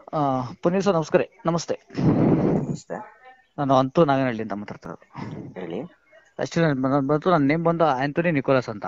ಆ, ಪುನೀತ್ ಸರ್ ನಮಸ್ಕಾರ ನಮಸ್ತೆ ನಮಸ್ತೆ ನಾನು ಅಂತೂ ನಾಗನಹಳ್ಳಿಯಿಂದ ಮಾತಾಡ್ತಿರೋದು ಹೇಳಿ ಆಕ್ಚುಲಿ ನನ್ನ ಬಂತು ನನ್ನ ನೇಮ್ ಬಂದು ಆಂಥೋನಿ ನಿಕೋಲಸ್ ಅಂತ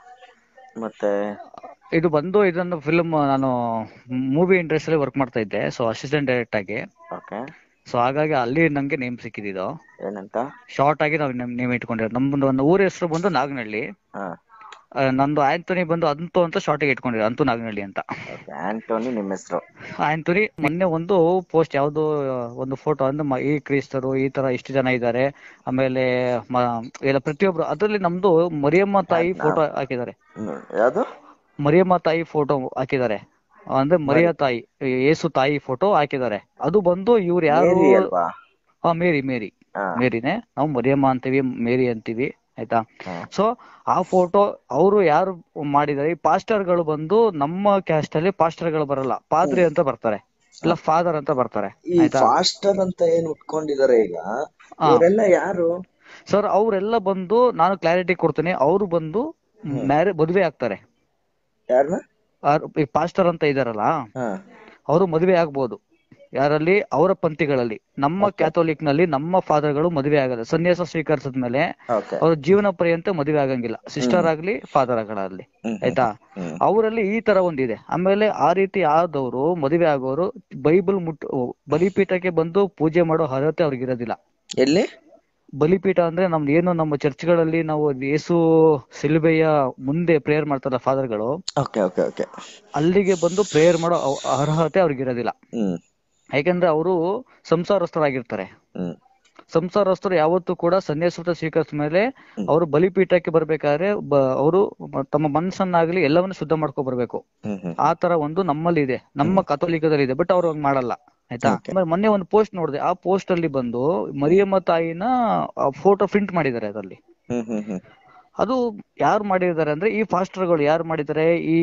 ಮತ್ತೆ ಇದು ಬಂದು ಇದನ್ನು ಫಿಲ್ಮ್ ನಾನು ಮೂವಿ ಇಂಡಸ್ಟ್ರಿಯಲ್ಲಿ ವರ್ಕ್ ಮಾಡ್ತಾ ಇದ್ದೆ ಸೊ ಅಸಿಸ್ಟೆಂಟ್ ಡೈರೆಕ್ಟ್ ಆಗಿ ಓಕೆ ಸೊ ಹಾಗಾಗಿ ಅಲ್ಲಿ ನಂಗೆ ನೇಮ್ ಸಿಕ್ಕಿದ್ದು ಏನಂತ ಶಾರ್ಟ್ ಆಗಿ ನಾವು ನೇಮ್ ಇಟ್ಕೊಂಡಿರೋದು ನಮ್ಮದು ಒಂದು ಊರ ಹೆಸರು ಬಂದು ನಾಗನಹಳ್ಳಿ ಹಾ ಆ, ನಂದು ಆಂಥೋನಿ ಬಂದು ಅಂತು ಅಂತ ಶಾರ್ಟಿಗೆ ಇಟ್ಕೊಂಡಿರೋ ಅಂತು ನಾಗನಹಳ್ಳಿ ಅಂತ ಓಕೆ ಆಂಟೋನಿ ನಿಮ್ಮ ಹೆಸರು ಆಂಥೋನಿ ಮೊನ್ನೆ ಒಂದು ಪೋಸ್ಟ್ ಯಾವ್ದು ಒಂದು ಫೋಟೋ ಅಂದ್ರೆ ಮ- ಈ ಕ್ರೈಸ್ತರು ಈ ತರ ಇಷ್ಟು ಜನ ಇದ್ದಾರೆ ಆಮೇಲೆ ಮ- ಎಲ್ಲ ಪ್ರತಿಯೊಬ್ರು ಅದ್ರಲ್ಲಿ ನಮ್ದು ಮರಿಯಮ್ಮ ತಾಯಿ ಫೋಟೋ ಹಾಕಿದ್ದಾರೆ ಯಾವುದು ಮರಿಯಮ್ಮ ತಾಯಿ ಫೋಟೋ ಹಾಕಿದ್ದಾರೆ ಅಂದ್ರೆ ಮರಿಯ ತಾಯಿ ಏಸು ತಾಯಿ ಫೋಟೋ ಹಾಕಿದ್ದಾರೆ ಅದು ಬಂದು ಇವ್ರು ಯಾರು ಮೇರಿ ಅಲ್ವಾ ಹಾ ಮೇರಿ ಮೇರಿ ಹಾ ಮೇರಿನೇ ನಾವು ಮರಿಯಮ್ಮ ಅಂತೀವಿ ಮೇರಿ ಅಂತೀವಿ ಆಯ್ತಾ ಹಾ. ಸೊ ಆ ಫೋಟೋ ಅವರು ಯಾರು ಮಾಡಿದ್ದಾರೆ ಈ ಪಾಸ್ಟರ್ ಗಳು ಬಂದು ನಮ್ಮ ಕ್ಯಾಸ್ಟ್ ಅಲ್ಲಿ ಪಾಸ್ಟರ್ ಗಳು ಬರಲ್ಲ ಪಾದ್ರಿ ಅಂತ ಬರ್ತಾರೆ ಇಲ್ಲ ಫಾದರ್ ಅಂತ ಬರ್ತಾರೆ ಈ ಆಯ್ತಾ ಫಾಸ್ಟರ್ ಅಂತ ಏನ್ ಉಟ್ಕೊಂಡಿದ್ದಾರೆ ಈಗ ಹಾ. ಇವರೆಲ್ಲ ಯಾರು ಸರ್ ಅವರೆಲ್ಲ ಬಂದು ನಾನು ಕ್ಲಾರಿಟಿ ಕೊಡ್ತೀನಿ ಅವರು ಬಂದು ಮ್ಯಾರೇ ಮದುವೆ ಆಗ್ತಾರೆ ಯಾರನ್ನ ಆರ್- ಈ ಪಾಸ್ಟರ್ ಅಂತ ಇದಾರಲ್ಲ ಹಾ ಅವರು ಮದುವೆ ಆಗ್ಬೋದು ಯಾರಲ್ಲಿ ಅವರ ಪಂಥಿಗಳಲ್ಲಿ ನಮ್ಮ ಕ್ಯಾಥೋಲಿಕ್ ನಲ್ಲಿ ನಮ್ಮ ಫಾದರ್ ಗಳು ಮದುವೆ ಆಗಲ್ಲ ಸನ್ಯಾಸ ಸ್ವೀಕರಿಸಿದ ಮೇಲೆ ಓಕೆ ಅವ್ರ ಜೀವನ ಪರ್ಯಂತ ಮದುವೆ ಆಗಂಗಿಲ್ಲ ಸಿಸ್ಟರ್ ಆಗ್ಲಿ ಫಾದರ್ ಆಗಲಿ ಹ್ಮ್. ಆಯ್ತಾ ಹ್ಮ್. ಅವರಲ್ಲಿ ಈ ತರ ಒಂದಿದೆ ಆಮೇಲೆ ಆ ರೀತಿ ಆದವರು ಮದುವೆ ಆಗೋರು ಬೈಬಲ್ ಮುಟ್ ಬಲಿಪೀಠಕ್ಕೆ ಬಂದು ಪೂಜೆ ಮಾಡೋ ಅರ್ಹತೆ ಅವ್ರಿಗೆ ಇರೋದಿಲ್ಲ ಎಲ್ಲಿ ಬಲಿಪೀಠ ಅಂದ್ರೆ ನಮ್ದು ಏನು ನಮ್ಮ ಚರ್ಚ್ಗಳಲ್ಲಿ ನಾವು ಯೇಸು ಸಿಲುಬೆಯ ಮುಂದೆ ಪ್ರೇಯರ್ ಮಾಡ್ತಾರಲ್ಲ ಫಾದರ್ಗಳು ಓಕೆ ಓಕೆ ಓಕೆ ಅಲ್ಲಿಗೆ ಬಂದು ಪ್ರೇಯರ್ ಮಾಡೋ ಅವ್- ಅರ್ಹತೆ ಅವ್ರಿಗೆ ಇರೋದಿಲ್ಲ ಹ್ಮ್ ಯಾಕೆಂದ್ರೆ ಅವರು ಸಂಸಾರಸ್ಥರಾಗಿರ್ತಾರೆ ಹ್ಮ್ ಸಂಸಾರಸ್ಥರು ಯಾವತ್ತೂ ಕೂಡ ಸನ್ಯಾಸತ್ವ ಸ್ವೀಕರಿಸಿದ ಮೇಲೆ ಅವರು ಬಲಿಪೀಠಕ್ಕೆ ಬರ್ಬೇಕಾದ್ರೆ ಅವರು ತಮ್ಮ ಮನಸ್ಸನ್ನಾಗ್ಲಿ ಎಲ್ಲವನ್ನೂ ಶುದ್ಧ ಮಾಡ್ಕೊ ಬರ್ಬೇಕು ಹ್ಮ್ ಹ್ಮ್ ಆ ತರ ಒಂದು ನಮ್ಮಲ್ಲಿ ಇದೆ ನಮ್ಮ ಕಥೋಲಿಕದಲ್ಲಿ ಇದೆ ಬಟ್ ಅವ್ರು ಹಂಗ್ ಮಾಡಲ್ಲ ಆಯ್ತಾ ಆಮೇಲೆ ಮೊನ್ನೆ ಒಂದು ಪೋಸ್ಟ್ ನೋಡಿದೆ ಆ ಪೋಸ್ಟ್ ಅಲ್ಲಿ ಬಂದು ಮರಿಯಮ್ಮ ತಾಯಿನ ಫೋಟೋ ಪ್ರಿಂಟ್ ಮಾಡಿದ್ದಾರೆ ಅದರಲ್ಲಿ ಹ್ಮ್ ಹ್ಮ್ ಹ್ಮ್ ಅದು ಯಾರು ಮಾಡಿದ್ದಾರೆ ಅಂದ್ರೆ ಈ ಫಾಸ್ಟರ್ಗಳು ಯಾರು ಮಾಡಿದ್ದಾರೆ ಈ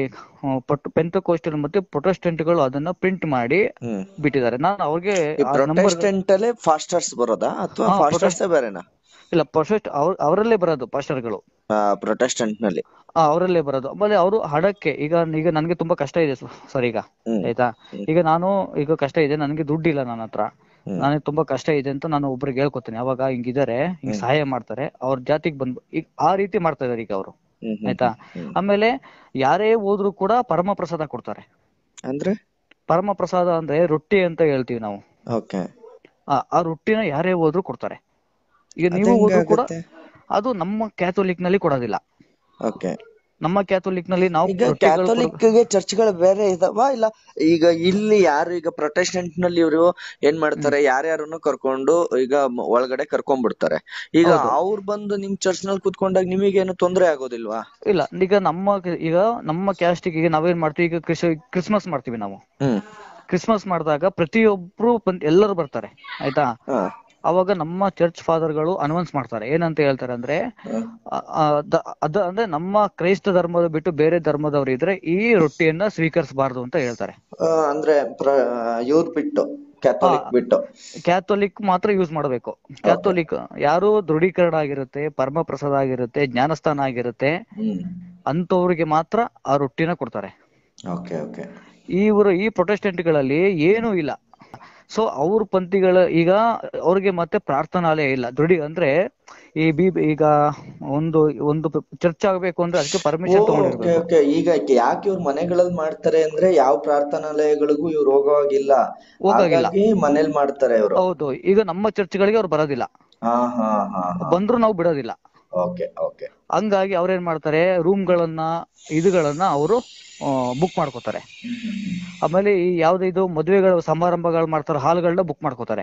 ಪೆಂತಕೋಸ್ಟಲ್ ಮತ್ತೆ ಪ್ರೊಟೆಸ್ಟೆಂಟ್ಗಳು ಅದನ್ನ ಪ್ರಿಂಟ್ ಮಾಡಿ ಹ್ಮ್ ಬಿಟ್ಟಿದ್ದಾರೆ ನಾನು ಅವ್ರಿಗೆ ಈ ಆ ನಂಬರ್ ಪ್ರೊಟೆಸ್ಟೆಂಟ್ ಅಲ್ಲೇ ಫಾಸ್ಟರ್ಸ್ ಬರೋದಾ ಅಥವಾ ಹಾ, ಫಾಸ್ಟರ್ಸ್ ಬೇರೆನಾ ಇಲ್ಲ ಪ್ರೊಟೆಸ್ಟ್ ಅವ್ರ ಅವರಲ್ಲೇ ಬರೋದು ಪಾಸ್ಟರ್ಗಳು ಪ್ರೊಟೆಸ್ಟೆಂಟ್ ನಲ್ಲಿ ಆ, ಅವರಲ್ಲೇ ಬರೋದು ಆಮೇಲೆ ಅವರು ಹಡಕ್ಕೆ ಈಗ ಈಗ ನನಗೆ ತುಂಬಾ ಕಷ್ಟ ಇದೆ ಸರ್ ಈಗ ಹ್ಮ್. ಆಯ್ತಾ ಈಗ ನಾನು ಈಗ ಕಷ್ಟ ಇದೆ ನನಗೆ ದುಡ್ಡಿಲ್ಲ ನನ್ನ ಹತ್ರ ಹ್ಮ್. ನನಗೆ ತುಂಬಾ ಕಷ್ಟ ಇದೆ ಅಂತ ನಾನು ಒಬ್ರಿಗೆ ಹೇಳ್ಕೊತೀನಿ ಅವಾಗ ಹಿಂಗಿದ್ದಾರೆ ಹಿಂಗ್ ಸಹಾಯ ಮಾಡ್ತಾರೆ ಅವ್ರ ಜಾತಿಗೆ ಬಂದ್ ಈಗ ಆ ರೀತಿ ಮಾಡ್ತಾ ಇದಾರೆ ಈಗ ಅವರು ಹ್ಮ್ ಹ್ಮ್ ಆಯ್ತಾ ಹ್ಮ್. ಆಮೇಲೆ ಯಾರೇ ಹೋದ್ರು ಕೂಡ ಪರಮ ಪ್ರಸಾದ ಕೊಡ್ತಾರೆ ಅಂದ್ರೆ ಪರಮ ಪ್ರಸಾದ ಅಂದ್ರೆ ರೊಟ್ಟಿ ಅಂತ ಹೇಳ್ತೀವಿ ನಾವು ಓಕೆ ಆ ಆ ರೊಟ್ಟಿನ ಯಾರೇ ಹೋದ್ರು ಕೊಡ್ತಾರೆ ಈಗ ನೀವು ಹೋದ್ರು ಕೂಡ ಅದು ನಮ್ಮ ಕ್ಯಾಥೋಲಿಕ್ ನಲ್ಲಿ ಕೊಡೋದಿಲ್ಲ ಓಕೆ ನಮ್ಮ ಕ್ಯಾಥೋಲಿಕ್ ನಲ್ಲಿ ನಾವು ಈಗ ರೊಟ್ಟಿಗಳು ಕೊಡ್- ಕ್ಯಾಥೋಲಿಕ್ ಗೆ ಚರ್ಚ್ಗಳು ಬೇರೆ ಇದಾವ ಇಲ್ಲ ಈಗ ಇಲ್ಲಿ ಯಾರು ಈಗ ಪ್ರೊಟೆಸ್ಟೆಂಟ್ ನಲ್ಲಿ ಇವರು ಏನ್ ಮಾಡ್ತಾರೆ ಯಾರ್ಯಾರನ್ನು ಕರ್ಕೊಂಡು ಈಗ ಮ- ಒಳಗಡೆ ಕರ್ಕೊಂಡ್ಬಿಡ್ತಾರೆ ಈಗ ಅವ್ರು ಬಂದು ನಿಮ್ ಚರ್ಚ್ ನಲ್ಲಿ ಕುತ್ಕೊಂಡಾಗ ನಿಮಗೇನು ತೊಂದ್ರೆ ಆಗೋದಿಲ್ವಾ ಇಲ್ಲ ಈಗ ನಮ್ಮ ಈಗ ನಮ್ಮ ಕ್ಯಾಸ್ಟಿಗೆ ಈಗ ನಾವೇನ್ ಮಾಡ್ತೀವಿ ಈಗ ಕ್ರಿಸ್ ಕ್ರಿಸ್ಮಸ್ ಮಾಡ್ತೀವಿ ನಾವು ಹ್ಮ್ ಕ್ರಿಸ್ಮಸ್ ಮಾಡಿದಾಗ ಪ್ರತಿಯೊಬ್ರು ಬಂದ್ ಎಲ್ಲರೂ ಬರ್ತಾರೆ ಆಯ್ತಾ ಹಾ ಅವಾಗ ನಮ್ಮ ಚರ್ಚ್ ಫಾದರ್ಗಳು ಅನೌನ್ಸ್ ಮಾಡ್ತಾರೆ ಏನಂತ ಹೇಳ್ತಾರೆ ಅಂದ್ರೆ ಆ, ಆ, ದ- ಅದ ಅಂದ್ರೆ ನಮ್ಮ ಕ್ರೈಸ್ತ ಧರ್ಮದ ಬಿಟ್ಟು ಬೇರೆ ಧರ್ಮದವರು ಇದ್ರೆ ಈ ರೊಟ್ಟಿಯನ್ನ ಸ್ವೀಕರಿಸಬಾರ್ದು ಅಂತ ಹೇಳ್ತಾರೆ ಆ, ಅಂದ್ರೆ ಇವ್ರ್ ಬಿಟ್ಟು ಕ್ಯಾಥೋಲಿಕ್ ಬಿಟ್ಟು ಕ್ಯಾಥೋಲಿಕ್ ಮಾತ್ರ ಯೂಸ್ ಮಾಡಬೇಕು ಕ್ಯಾಥೋಲಿಕ್ ಯಾರು ದೃಢೀಕರಣ ಆಗಿರುತ್ತೆ ಪರಮ ಪ್ರಸಾದ ಆಗಿರುತ್ತೆ ಜ್ಞಾನಸ್ಥಾನ ಆಗಿರುತ್ತೆ ಹ್ಮ್ ಅಂತವ್ರಿಗೆ ಮಾತ್ರ ಆ ರೊಟ್ಟಿನ ಕೊಡ್ತಾರೆ ಓಕೆ ಓಕೆ ಇವರು ಈ ಪ್ರೊಟೆಸ್ಟೆಂಟ್ಗಳಲ್ಲಿ ಏನೂ ಇಲ್ಲ ಸೊ ಅವ್ರ ಪಂಥಿಗಳ ಈಗ ಅವ್ರಿಗೆ ಮತ್ತೆ ಪ್ರಾರ್ಥನಾಲಯ ಇಲ್ಲ ದೃಢಿ ಅಂದ್ರೆ ಈ ಬಿ ಈಗ ಒಂದು ಒಂದು ಚರ್ಚ್ ಆಗ್ಬೇಕು ಅಂದ್ರೆ ಅದಕ್ಕೆ ಪರ್ಮಿಷನ್ ಓಕೆ ತಗೊಂಡಿರ್ಬೇಕು ಓಕೆ ಈಗ ಯಾಕೆ ಇವ್ರ ಮನೆಗಳಲ್ಲಿ ಮಾಡ್ತಾರೆ ಅಂದ್ರೆ ಯಾವ ಪ್ರಾರ್ಥನಾಲಯಗಳಿಗೂ ಇವ್ರು ಹೋಗೋವಾಗಿಲ್ಲ ಹೋಗೋಗಿಲ್ಲ. ಹಾಗಾಗಿ ಮನೇಲಿ ಮಾಡ್ತಾರೆ ಇವರು ಹೌದು ಈಗ ನಮ್ಮ ಚರ್ಚ್ಗಳಿಗೆ ಅವ್ರು ಬರೋದಿಲ್ಲ ಹಾ ಹಾ ಹಾ ಬಂದ್ರು ನಾವು ಬಿಡೋದಿಲ್ಲ ಓಕೆ ಓಕೆ ಹಂಗಾಗಿ ಅವ್ರೇನ್ ಮಾಡ್ತಾರೆ ರೂಮ್ಗಳನ್ನ ಇದುಗಳನ್ನ ಅವರು ಬುಕ್ ಮಾಡ್ಕೋತಾರೆ ಆಮೇಲೆ ಈ ಯಾವ್ದು ಇದು ಮದುವೆಗಳು ಸಮಾರಂಭಗಳು ಮಾಡ್ತಾರೆ ಹಾಲ್ಗಳನ್ನ ಬುಕ್ ಮಾಡ್ಕೋತಾರೆ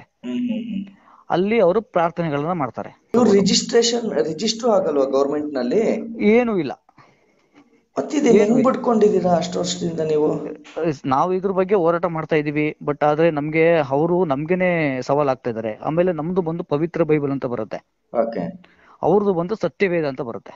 ಅಲ್ಲಿ ಅವರು ಪ್ರಾರ್ಥನೆಗಳನ್ನ ಮಾಡ್ತಾರೆ ಇವ್ರು ರಿಜಿಸ್ಟ್ರೇಷನ್ ರಿಜಿಸ್ಟರ್ ಆಗಲ್ವಾ ಗೌರ್ಮೆಂಟ್ ನಲ್ಲಿ ಏನೂ ಇಲ್ಲ ಮತ್ತಿದೆ ಹೆಂಗ್ ಬಿಟ್ಕೊಂಡಿದೀರಾ ಅಷ್ಟು ವರ್ಷದಿಂದ ನೀವು ನಾವು ಇದ್ರ ಬಗ್ಗೆ ಹೋರಾಟ ಮಾಡ್ತಾ ಇದೀವಿ ಬಟ್ ಆದ್ರೆ ನಮ್ಗೆ ಅವರು ನಮ್ಗೆನೆ ಸವಾಲ್ ಆಗ್ತಾ ಇದಾರೆ ಆಮೇಲೆ ನಮ್ದು ಬಂದು ಪವಿತ್ರ ಬೈಬಲ್ ಅಂತ ಬರುತ್ತೆ ಓಕೆ ಅವ್ರದ್ದು ಬಂದು ಸತ್ಯವೇದ ಅಂತ ಬರುತ್ತೆ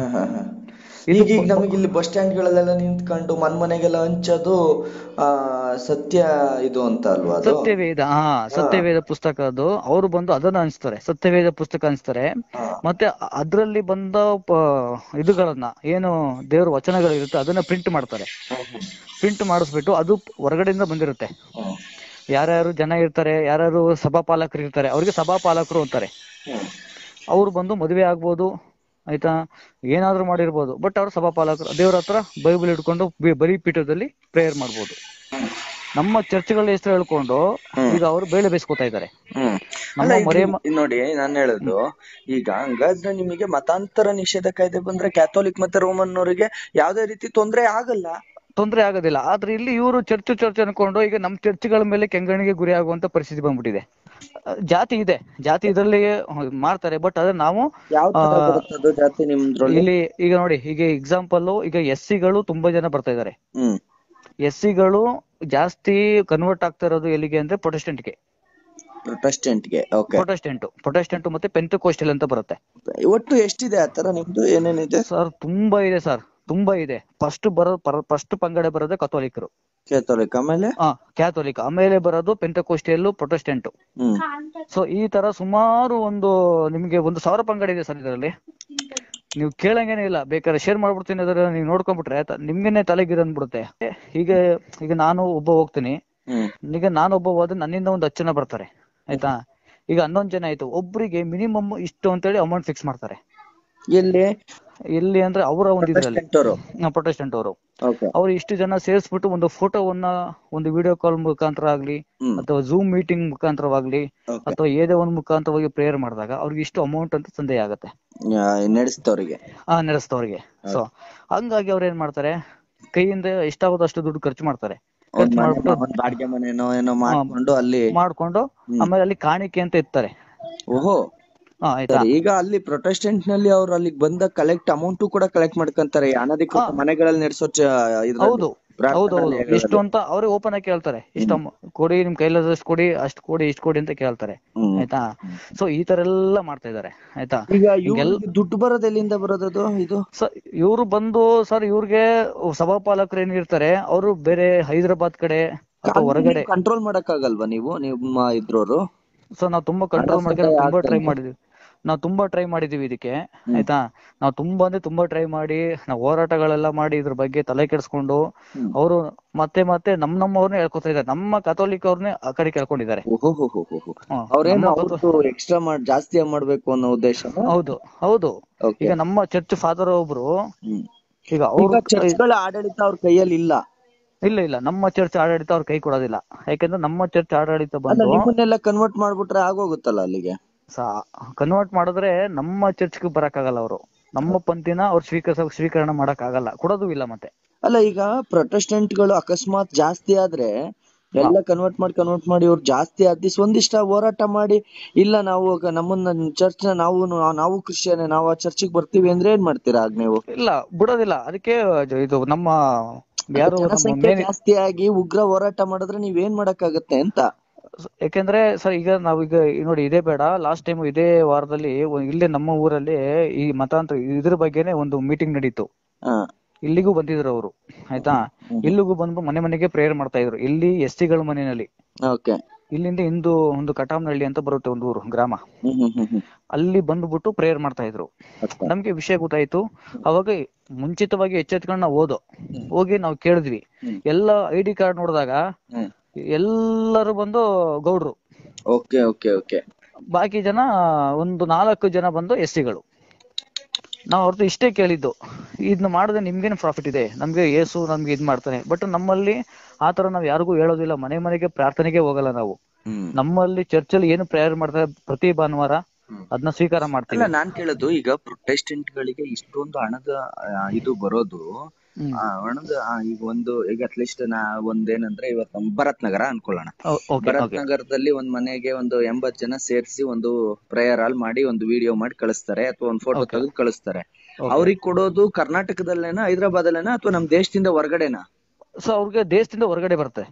ಈಗ ಈಗ ನಮಗೆ ಇಲ್ಲಿ ಬಸ್ ಸ್ಟ್ಯಾಂಡ್ ಗಳಲ್ಲೆಲ್ಲ ನಿಂತ್ಕೊಂಡು ಮನ್ ಮನೆಗೆಲ್ಲ ಹಂಚೋದು ಆ ಸತ್ಯ ಇದು ಅಂತ ಅಲ್ವಾ ಅದು ಸತ್ಯವೇದ ಹಾ ಸತ್ಯವೇದ ಪುಸ್ತಕ ಅದು ಅವರು ಬಂದು ಅದನ್ನ ಅನ್ಸ್ತಾರೆ ಸತ್ಯವೇದ ಪುಸ್ತಕ ಅನ್ಸ್ತಾರೆ ಹಾ. ಮತ್ತೆ ಅದ್ರಲ್ಲಿ ಬಂದ ಪ- ಇದುಗಳನ್ನ ಏನು ದೇವ್ರ ವಚನಗಳಿರುತ್ತೆ ಅದನ್ನ ಪ್ರಿಂಟ್ ಮಾಡ್ತಾರೆ ಪ್ರಿಂಟ್ ಮಾಡಿಸ್ಬಿಟ್ಟು ಅದು ಹೊರಗಡೆಯಿಂದ ಬಂದಿರುತ್ತೆ ಹ್ಮ್. ಯಾರ್ಯಾರು ಜನ ಇರ್ತಾರೆ ಯಾರ್ಯಾರು ಸಭಾಪಾಲಕರು ಇರ್ತಾರೆ ಅವ್ರಿಗೆ ಸಭಾಪಾಲಕರು ಅಂತಾರೆ ಅವ್ರು ಬಂದು ಮದುವೆ ಆಗ್ಬೋದು ಆಯ್ತಾ ಏನಾದ್ರೂ ಮಾಡಿರ್ಬೋದು ಬಟ್ ಅವ್ರು ಸಭಾಪಾಲಕರು ದೇವ್ರ ಹತ್ರ ಬೈಬಲ್ ಹಿಡ್ಕೊಂಡು ಬಿ- ಬಲಿ ಪೀಠದಲ್ಲಿ ಪ್ರೇಯರ್ ಮಾಡ್ಬೋದು ನಮ್ಮ ಚರ್ಚ್ಗಳ ಹೆಸರು ಹೇಳ್ಕೊಂಡು ಈಗ ಅವರು ಬೇಳೆ ಬೇಯಿಸ್ಕೊತಾ ಇದ್ದಾರೆ ಹ್ಮ್ ನಮ್ಮ ಅಲ್ಲ ಇದು- ಮರೆ ಇದು ನೋಡಿ ನಾನ್ ಹೇಳುದು ಈಗ ಹಂಗಾದ್ರೆ ನಿಮಗೆ ಮತಾಂತರ ನಿಷೇಧ ಕಾಯ್ದೆ ಬಂದ್ರೆ ಕ್ಯಾಥೋಲಿಕ್ ಮತ್ತೆ ರೋಮನ್ ಅವರಿಗೆ ಯಾವ್ದೇ ರೀತಿ ತೊಂದ್ರೆ ಆಗಲ್ಲ ತೊಂದರೆ ಆಗೋದಿಲ್ಲ ಆದ್ರೆ ಇಲ್ಲಿ ಇವರು ಚರ್ಚ್ ಚರ್ಚ್ ಅನ್ಕೊಂಡು ಈಗ ನಮ್ಮ ಚರ್ಚ್ಗಳ ಮೇಲೆ ಕೆಂಗಣಿಗೆ ಗುರಿ ಆಗುವಂತ ಪರಿಸ್ಥಿತಿ ಬಂದ್ಬಿಟ್ಟಿದೆ ಅಹ್, ಜಾತಿ ಇದೆ ಜಾತಿ ಇದರಲ್ಲಿ ಮಾಡ್ತಾರೆ ಬಟ್ ಅದ್ರ ನಾವು ಯಾವ ತರ ಆ, ಬರುತ್ತೆ ಅದು ಜಾತಿ ನಿಮ್ದ್ರಲ್ಲಿ ಇಲ್ಲಿ ಈಗ ನೋಡಿ ಈಗ ಎಕ್ಸಾಂಪಲ್ ಈಗ ಎಸ್ ಸಿಗಳು ತುಂಬಾ ಜನ ಬರ್ತಾ ಇದಾರೆ ಹ್ಮ್ ಎಸ್ ಸಿಗಳು ಜಾಸ್ತಿ ಕನ್ವರ್ಟ್ ಆಗ್ತಾ ಇರೋದು ಎಲ್ಲಿಗೆ ಅಂದ್ರೆ ಪ್ರೊಟೆಸ್ಟೆಂಟ್ಗೆ ಪ್ರೊಟೆಸ್ಟೆಂಟ್ ಗೆ ಓಕೆ ಪ್ರೊಟೆಸ್ಟೆಂಟ್ ಪ್ರೊಟೆಸ್ಟೆಂಟ್ ಮತ್ತೆ ಪೆಂಟಕೋಸ್ಟಲ್ ಅಂತ ಬರುತ್ತೆ ಒಟ್ಟು ಎಷ್ಟಿದೆ ಆತರ ನಿಮ್ದು ಏನೇನಿದೆ ಸರ್ ತುಂಬಾ ಇದೆ ಸರ್ ತುಂಬಾ ಇದೆ ಫಸ್ಟ್ ಬರೋ ಫಸ್ಟ್ ಪಂಗಡ ಬರೋದೇ ಕಥೋಲಿಕರು ಕ್ಯಾಥೋಲಿಕ್ ಆಮೇಲೆ ಹಾ ಕ್ಯಾಥೋಲಿಕ್ ಆಮೇಲೆ ಬರೋದು ಪೆಂಟಕೋಸ್ಟಿಯಲ್ ಪ್ರೊಟೆಸ್ಟೆಂಟ್ ಹ್ಮ್ ಸೊ ಈ ತರ ಸುಮಾರು ಒಂದು ನಿಮಗೆ ಒಂದು ಸಾವಿರ ಪಂಗಡ ಇದೆ ಸರ್ ಇದರಲ್ಲಿ ನೀವು ಕೇಳಂಗೇನೆ ಇಲ್ಲ ಬೇಕಾದ್ರೆ ಶೇರ್ ಮಾಡ್ಬಿಡ್ತೀನಿ ಅದರ ನೀವು ನೋಡ್ಕೊಂಡ್ಬಿಟ್ರೆ ತ- ನಿಮ್ಗೆನೆ ತಲೆಗಿರ ಅಂದ್ಬಿಡುತ್ತೆ ಈಗ ಈಗ ನಾನು ಒಬ್ಬ ಹೋಗ್ತೀನಿ ಹ್ಮ್ ಈಗ ನಾನು ಒಬ್ಬ ಹೋದ್ರೆ ನನ್ನಿಂದ ಒಂದು ಹತ್ತು ಜನ ಬರ್ತಾರೆ ಆಯ್ತಾ ಈಗ ಹನ್ನೊಂದು ಜನ ಆಯ್ತು ಒಬ್ರಿಗೆ ಮಿನಿಮಮ್ ಇಷ್ಟು ಅಂತೇಳಿ ಅಮೌಂಟ್ ಫಿಕ್ಸ್ ಮಾಡ್ತಾರೆ ಎಲ್ಲಿ ಎಲ್ಲಿ ಅಂದ್ರೆ ಅವರ ಒಂದು ಇದ್ರಲ್ಲಿ Protestant ಅವ್ರು ಪ್ರೊಟೆಸ್ಟೆಂಟ್ ಅವರು ಓಕೆ ಅವ್ರು ಇಷ್ಟು ಜನ ಸೇರಿಸ್ಬಿಟ್ಟು ಒಂದು ಫೋಟೋವನ್ನ ಒಂದು ವಿಡಿಯೋ ಕಾಲ್ ಮುಖಾಂತರ ಆಗ್ಲಿ ಹ್ಮ್ ಅಥವಾ ಝೂಮ್ ಮೀಟಿಂಗ್ ಮುಖಾಂತರವಾಗ್ಲಿ ಓಕೆ ಅಥವಾ ಏದೇ ಒಂದು ಮುಖಾಂತರವಾಗಿ ಪ್ರೇಯರ್ ಮಾಡಿದಾಗ ಅವ್ರಿಗೆ ಇಷ್ಟು ಅಮೌಂಟ್ ಅಂತ ಸಂದೇಹ ಆಗುತ್ತೆ ನಡೆಸ್ತವ್ರಿಗೆ ಆ ನಡೆಸ್ತವ್ರಿಗೆ ಸೊ ಹಂಗಾಗಿ ಅವ್ರು ಏನ್ ಮಾಡ್ತಾರೆ ಕೈಯಿಂದ ಎಷ್ಟಾಗುತ್ತೋ ಅಷ್ಟು ದುಡ್ಡು ಖರ್ಚು ಮಾಡ್ತಾರೆ ಖರ್ಚು ಮಾಡ್ಬಿಟ್ಟು ಒಂದ್ ಬಾಡಿಗೆ ಮನೆನೋ ಏನೋ ಮಾಡ್ಕೊಂಡು ಅಲ್ಲಿ ಮಾಡ್ಕೊಂಡು ಆಮೇಲೆ ಅಲ್ಲಿ ಕಾಣಿಕೆ ಅಂತ ಇರ್ತಾರೆ ಓಹೋ ಹಾ ಆಯ್ತಾ ಸರಿ, ಈಗ ಅಲ್ಲಿ ಪ್ರೊಟೆಸ್ಟೆಂಟ್ ನಲ್ಲಿ ಅವ್ರು ಅಲ್ಲಿಗೆ ಬಂದ ಕಲೆಕ್ಟ್ ಅಮೌಂಟ್ ಕೂಡ ಕಲೆಕ್ಟ್ ಮಾಡ್ಕೊಂತಾರೆ ಈ ಅನಧಿಕೃತ ಮನೆಗಳಲ್ಲಿ ನಡೆಸೋ ಚ- ಇದ್ರಲ್ಲಿ, ಹೌದು ಪ್ರಾರ್ಥನಾ ಹೌದು ಹೌದು ಲಯಗಳಲ್ಲಿ. ಎಷ್ಟು ಅಂತ ಅವ್ರೇ ಓಪನ್ ಆಗಿ ಕೇಳ್ತಾರೆ ಇಷ್ಟ ಕೊಡಿ ನಿಮ್ ಕೈಲಾದಷ್ಟು ಕೊಡಿ ಅಷ್ಟು ಕೊಡಿ ಇಷ್ಟು ಕೊಡಿ ಅಂತ ಕೇಳ್ತಾರೆ ಹ್ಮ್. ಆಯ್ತಾ ಸೊ ಈ ತರ ಎಲ್ಲ ಮಾಡ್ತಾ ಇದಾರೆ ಆಯ್ತಾ ಈಗ ಇವ್ರಿಗೆ ದುಡ್ಡು ಬರೋದು ಎಲ್ಲಿಂದ ಬರೋದದು ಇದು ಸ ಇವ್ರು ಬಂದು ಸರ್ ಇವ್ರಿಗೆ ಸಭಾಪಾಲಕರು ಏನಿರ್ತಾರೆ ಅವರು ಬೇರೆ ಹೈದರಾಬಾದ್ ಕಡೆ ಅಥವಾ ಹೊರಗಡೆ ಕಂಟ್ರೋಲ್ ಮಾಡಕ್ ಆಗಲ್ವಾ ನೀವು ನಿಮ್ಮ ಇದ್ರೋರು ಸೊ ನಾವು ತುಂಬಾ ಕಂಟ್ರೋಲ್ ಹಣ ಮಾಡ್ಕೊಂಡು ಸಹಾಯ ತುಂಬಾ ಟ್ರೈ ಆಗ್ತದೆ. ಮಾಡಿದ್ವಿ ನಾವು ತುಂಬಾ ಟ್ರೈ ಮಾಡಿದೀವಿ ಇದಕ್ಕೆ ಆಯ್ತಾ ನಾವು ತುಂಬಾ ಅಂದ್ರೆ ತುಂಬಾ ಟ್ರೈ ಮಾಡಿ ನಾವು ಹೋರಾಟಗಳೆಲ್ಲ ಮಾಡಿ ಇದ್ರ ಬಗ್ಗೆ ತಲೆ ಕೆಡಿಸ್ಕೊಂಡು ಹ್ಮ್. ಅವರು ಮತ್ತೆ ಮತ್ತೆ ನಮ್ ನಮ್ಮವ್ರನ್ನೇ ಹೇಳ್ಕೊತಾ ಇದ್ದಾರೆ ನಮ್ಮ ಕಥೋಲಿಕ್ ಅವ್ರನ್ನೇ ಆ ಕಡೆ ಕೇಳ್ಕೊಂಡಿದ್ದಾರೆ ಓಹೋ ಹೋ ಹೋ ಹೋ ಹೋ. ಹ್ಮ್. ಅವ್ರೇನು ನಮ್ಮ ಅವ್ರದ್ದು ಎಕ್ಸ್ಟ್ರಾ ಮಾಡ್ ಜಾಸ್ತಿ ಮಾಡ್ಬೇಕು ಅನ್ನೋ ಉದ್ದೇಶ ಹೌದು ಹೌದು ಓಕೆ ಈಗ ನಮ್ಮ ಚರ್ಚ್ ಫಾದರ್ ಒಬ್ರು ಹ್ಮ್ ಈಗ ಈಗ ಅವ್ರು ಚರ್ಚ್ಗಳ ಆಡಳಿತ ಅವ್ರ ಕೈಯಲ್ಲಿ ಇಲ್ಲ ಇಲ್ಲ ಇಲ್ಲ ನಮ್ಮ ಚರ್ಚ್ ಆಡಳಿತ ಅವ್ರ ಕೈ ಕೊಡೋದಿಲ್ಲ ಯಾಕಂದ್ರೆ ನಮ್ಮ ಚರ್ಚ್ ಆಡಳಿತ ಅಲ್ಲ ಬಂದು ನಿಮ್ಮನ್ನೆಲ್ಲ ಕನ್ವರ್ಟ್ ಮಾಡ್ಬಿಟ್ರೆ ಆಗೋಗುತ್ತಲ್ಲ ಅಲ್ಲಿಗೆ ಕನ್ವರ್ಟ್ ಮಾಡಿದ್ರೆ ನಮ್ಮ ಚರ್ಚ್ಗೆ ಬರಕ್ಕಾಗಲ್ಲ ಅವರು ನಮ್ಮ ಪಂಥಿನ ಅವ್ರು ಸ್ವೀಕರಿಸ ಸ್ವೀಕರಣ ಮಾಡಕ್ ಆಗಲ್ಲ ಕೊಡೋದು ಇಲ್ಲ ಮತ್ತೆ ಅಲ್ಲ ಈಗ ಪ್ರೊಟೆಸ್ಟೆಂಟ್ ಗಳು ಅಕಸ್ಮಾತ್ ಜಾಸ್ತಿ ಆದ್ರೆ ಎಲ್ಲ ಕನ್ವರ್ಟ್ ಮಾಡಿ ಕನ್ವರ್ಟ್ ಮಾಡಿ ಅವ್ರು ಜಾಸ್ತಿ ಆದಿ ಒಂದಿಷ್ಟ ಹೋರಾಟ ಮಾಡಿ ಇಲ್ಲ ನಾವು ಕ- ನಮ್ಮನ್ನ ಚರ್ಚ್ ನ ನಾವು ನಾವು ಕ್ರಿಶ್ಚಿಯನ್ ನಾವು ಆ ಚರ್ಚಿಗೆ ಬರ್ತೀವಿ ಅಂದ್ರೆ ಏನ್ ಮಾಡ್ತೀರಾ ಆಗ ನೀವು ಇಲ್ಲ ಬಿಡೋದಿಲ್ಲ ಅದಕ್ಕೆ ಜ- ಇದು ನಮ್ಮ ಯಾರು ನಮ್ಮ ಜನಸಂಖ್ಯೆ ಮೇನ್ ಜಾಸ್ತಿ ಆಗಿ ಉಗ್ರ ಹೋರಾಟ ಮಾಡಿದ್ರೆ ನೀವ್ ಏನ್ ಮಾಡಕ್ಕಾಗತ್ತೆ ಅಂತ ಯಾಕೆಂದ್ರೆ ಸರ್ ಈಗ ನಾವೀಗ ಈ ನೋಡಿ ಇದೇ ಬೇಡ ಲಾಸ್ಟ್ ಟೈಮ್ ಇದೇ ವಾರದಲ್ಲಿ ಒ- ಇಲ್ಲೇ ನಮ್ಮ ಊರಲ್ಲಿ ಈ ಮತಾಂತರ ಇದ್ರ ಬಗ್ಗೆನೆ ಒಂದು ಮೀಟಿಂಗ್ ನಡೀತು ಹಾ ಇಲ್ಲಿಗೂ ಬಂದಿದ್ರು ಅವರು ಆಯ್ತಾ ಇಲ್ಲಿಗೂ ಬಂದು ಮನೆ ಮನೆಗೆ ಪ್ರೇಯರ್ ಮಾಡ್ತಾ ಇದ್ರು ಇಲ್ಲಿ ಎಸ್ ಗಳ ಮನೆಯಲ್ಲಿ ಓಕೆ ಇಲ್ಲಿಂದ ಇಂದು ಒಂದು ಕಟಾಮ್ನಹಳ್ಳಿ ಅಂತ ಬರುತ್ತೆ ಒಂದು ಊರು ಗ್ರಾಮ ಹ್ಮ್ ಹ್ಮ್ ಹ್ಮ್ ಹ್ಮ್ ಅಲ್ಲಿ ಬಂದ್ಬಿಟ್ಟು ಪ್ರೇಯರ್ ಮಾಡ್ತಾ ಇದ್ರು Okay. ನಮ್ಗೆ ವಿಷಯ ಗೊತ್ತಾಯ್ತು ಅವಾಗ ಮುಂಚಿತವಾಗಿ ಎಚ್ಚೆತ್ಕೊಂಡು ನಾವು ಓದೋ ಹೋಗಿ ನಾವು ಕೇಳಿದ್ವಿ ಹ್ಮ್. ಎಲ್ಲ ಐ ಡಿ ಕಾರ್ಡ್ ನೋಡಿದಾಗ ಹ್ಮ್ ಎಲ್ಲರೂ ಬಂದು ಗೌಡ್ರು ಓಕೆ ಓಕೆ ಓಕೆ ಬಾಕಿ ಜನ ಒಂದು ನಾಲ್ಕು ಜನ ಬಂದು ಎಸ್ ಸಿಗಳು ನಾವು ಅವ್ರದ್ದು ಇಷ್ಟೇ ಕೇಳಿದ್ದು ಇದನ್ನ ಮಾಡಿದ್ರೆ ನಿಮ್ಗೇನು ಪ್ರಾಫಿಟ್ ಇದೆ ನಮ್ಗೆ ಏಸು ನಮ್ಗೆ ಇದ್ ಮಾಡ್ತಾನೆ ಬಟ್ ನಮ್ಮಲ್ಲಿ ಆತರ ನಾವ್ ಯಾರಿಗೂ ಹೇಳೋದಿಲ್ಲ ಮನೆ ಮನೆಗೆ ಪ್ರಾರ್ಥನೆಗೆ ಹೋಗಲ್ಲ ನಾವು ಹ್ಮ್ ನಮ್ಮಲ್ಲಿ ಚರ್ಚಲ್ಲಿ ಏನು ಪ್ರೇಯರ್ ಮಾಡ್ತಾರೆ ಪ್ರತಿ ಭಾನುವಾರ ಅದನ್ನ ಸ್ವೀಕಾರ ಮಾಡ್ತೀವಿ ಅಲ್ಲ ನಾನ್ ಕೇಳೋದು ಈಗ ಪ್ರೊಟೆಸ್ಟೆಂಟ್ ಗಳಿಗೆ ಇಷ್ಟೊಂದು ಹಣದ ಆ, ಇದು ಬರೋದು ಹ್ಮ್. ಆ, ಹಣದ ಆ, ಈಗ ಒಂದು ಈಗ ಅಟ್ಲೀಸ್ಟ್ ನಾ ಒಂದೇನಂದ್ರೆ ಇವತ್ತು ನಮ್ಮ ಭರತ್ ನಗರ ಅನ್ಕೊಳ್ಳೋಣ ಓಕೆ ಭರತ್ ಓಕೆ ನಗರದಲ್ಲಿ ಒಂದ್ ಮನೆಗೆ ಒಂದು ಎಂಬತ್ ಜನ ಸೇರಿಸಿ ಒಂದು ಪ್ರೇಯರ್ ಹಾಲ್ ಮಾಡಿ ಒಂದು ವಿಡಿಯೋ ಮಾಡಿ ಕಳಿಸ್ತಾರೆ ಅಥವಾ ಒಂದು ಫೋಟೋ ತೆಗೆದು ಕಳಿಸ್ತಾರೆ ಅವ್ರಿಗೆ ಕೊಡೋದು ಕರ್ನಾಟಕದಲ್ಲೇನಾ ಹೈದರಾಬಾದಲ್ಲೇನಾ ಅಥವಾ ನಮ್ ದೇಶದಿಂದ ಹೊರಗಡೆನಾ ಸೊ ಅವ್ರಿಗೆ ದೇಶದಿಂದ ಹೊರಗಡೆ ಬರುತ್ತೆ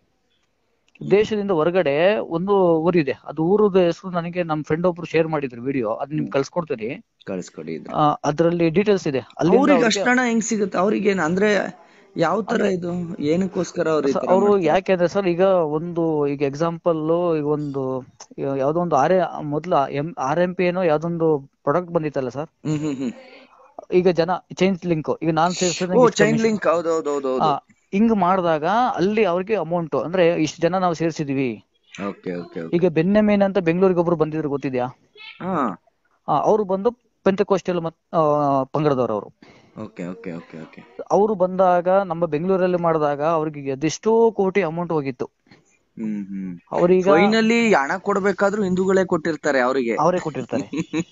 ದೇಶದಿಂದ ಹೊರಗಡೆ ಒಂದು ಊರಿದೆ ಅದು ಊರದ ಹೆಸರು ನನಗೆ ನಮ್ಮ ಫ್ರೆಂಡ್ ಒಬ್ರು ಶೇರ್ ಮಾಡಿದ್ರು ವಿಡಿಯೋ ಅದ್ ನಿಮ್ಗೆ ಕಳ್ಸ್ಕೊಡ್ತೀನಿ ಕಳಿಸ್ಕೊಡಿ ಇದು ಆ, ಅದ್ರಲ್ಲಿ ಡೀಟೇಲ್ಸ್ ಇದೆ ಅಲ್ಲಿಂದ ಅವ್ರಿಗೆ ಅವ್ರಿಗೆ- ಅಷ್ಟ ಹಣ ಹೆಂಗ್ ಸಿಗುತ್ತೆ ಅವ್ರಿಗೆ ಅಂದ್ರೆ ಯಾವ ತರ ಇದು ಏನಕ್ಕೋಸ್ಕರ ಅವ್ರು ಈ ತರ ಅವರು ಮಾಡ್ತಾರೆ? ಯಾಕೆಂದ್ರೆ ಸರ್ ಈಗ ಒಂದು ಈಗ ಎಕ್ಸಾಂಪಲ್ ಈಗ ಒಂದು ಯಾ- ಯಾವ್ದೋ ಒಂದು ಆರ್ ಮೊದ್ಲು ಎಂ ಆರ್ ಎಂ ಪಿ ಏನೋ ಯಾವ್ದೊಂದು ಪ್ರಾಡಕ್ಟ್ ಬಂದಿತ್ತಲ್ಲ ಸರ್ ಹ್ಮ್ ಹ್ಮ್ ಹ್ಮ್ ಈಗ ಜನ ಚೈನ್ ಲಿಂಕ್ ಈಗ ನಾನ್ ಓ ಸೇರ್ಸಿದಂಗೆ ಚೈನ್ ಲಿಂಕ್ ಹೌದೌದೌದೌದು ಹಿಂಗ್ ಮಾಡಿದಾಗ ಅಲ್ಲಿ ಅವ್ರಿಗೆ ಅಮೌಂಟ್ ಅಂದ್ರೆ ಇಷ್ಟು ಜನ ನಾವು ಸೇರ್ಸಿದೀವಿ ಓಕೆ ಓಕೆ ಈಗ ಬೆನ್ನೆಮೇನ್ ಅಂತ ಬೆಂಗಳೂರಿಗೆ ಒಬ್ರು ಬಂದಿದ್ರು ಗೊತ್ತಿದ್ಯಾ ಹಾ ಅವರು ಬಂದು ಪೆಂತಕೋಸ್ಟಲ್ ಮತ್ ಆ, ಪಂಗಡದವ್ರು ಅವರು ಓಕೆ ಓಕೆ ಓಕೆ ಓಕೆ ಅವರು ಬಂದಾಗ ನಮ್ಮ ಬೆಂಗಳೂರಲ್ಲಿ ಮಾಡಿದಾಗ ಅವ್ರಿಗೆ ಅದೆಷ್ಟೋ ಕೋಟಿ ಅಮೌಂಟ್ ಹೋಗಿತ್ತು ಹ್ಮ್ ಹ್ಮ್ ಅವ್ರೀಗ ಫೈನಲಿ ಹಣ ಕೊಡ್ಬೇಕಾದ್ರೂ ಹಿಂದೂಗಳೇ ಕೊಟ್ಟಿರ್ತಾರೆ ಅವರಿಗೆ ಅವರೇ ಕೊಟ್ಟಿರ್ತಾರೆ